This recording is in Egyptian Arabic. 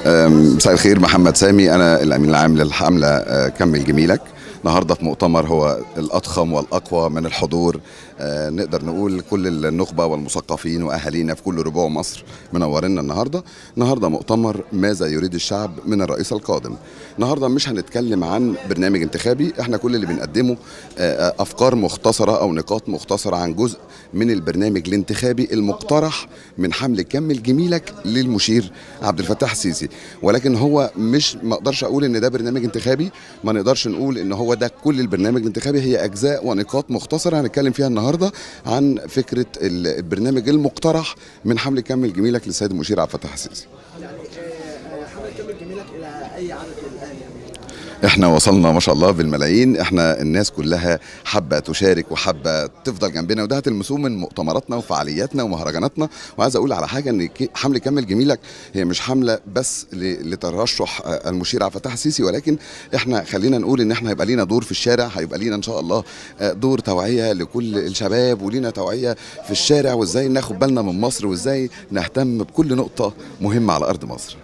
أم، مساء الخير محمد سامي انا الامين العام للحمله أه، كمل جميلك النهارده في مؤتمر هو الاضخم والاقوى من الحضور أه، نقدر نقول كل النخبه والمثقفين واهالينا في كل ربوع مصر منورينا النهارده النهارده مؤتمر ماذا يريد الشعب من الرئيس القادم النهارده مش هنتكلم عن برنامج انتخابي احنا كل اللي بنقدمه أه، أه، افكار مختصره او نقاط مختصره عن جزء من البرنامج الانتخابي المقترح من حمله كمل جميلك للمشير عبد الفتاح السيسي ولكن هو مش ما اقدرش اقول ان ده برنامج انتخابي ما نقدرش نقول ان هو ده كل البرنامج الانتخابي هي اجزاء ونقاط مختصره هنتكلم فيها النهارده عن فكره ال- البرنامج المقترح من حمله كمل جميلك للسيد المشير عبد الفتاح السيسي يعني آه، حضرتك كمل جميلك الى اي عدد الان يعني احنا وصلنا ما شاء الله بالملايين احنا الناس كلها حابه تشارك وحابه تفضل جنبنا وده هتلمسوه من مؤتمراتنا وفعالياتنا ومهرجاناتنا وعايز اقول على حاجه ان كي- حمله كمل جميلك هي مش حمله بس ل- لترشح آه، المشير عبد الفتاح السيسي ولكن احنا خلينا نقول ان احنا هيبقى لينا دور في الشارع هيبقى لينا ان شاء الله آه، دور توعيه لكل الشباب ولينا توعيه في الشارع وازاي ناخد بالنا من مصر وازاي نهتم بكل نقطه مهمه على ارض مصر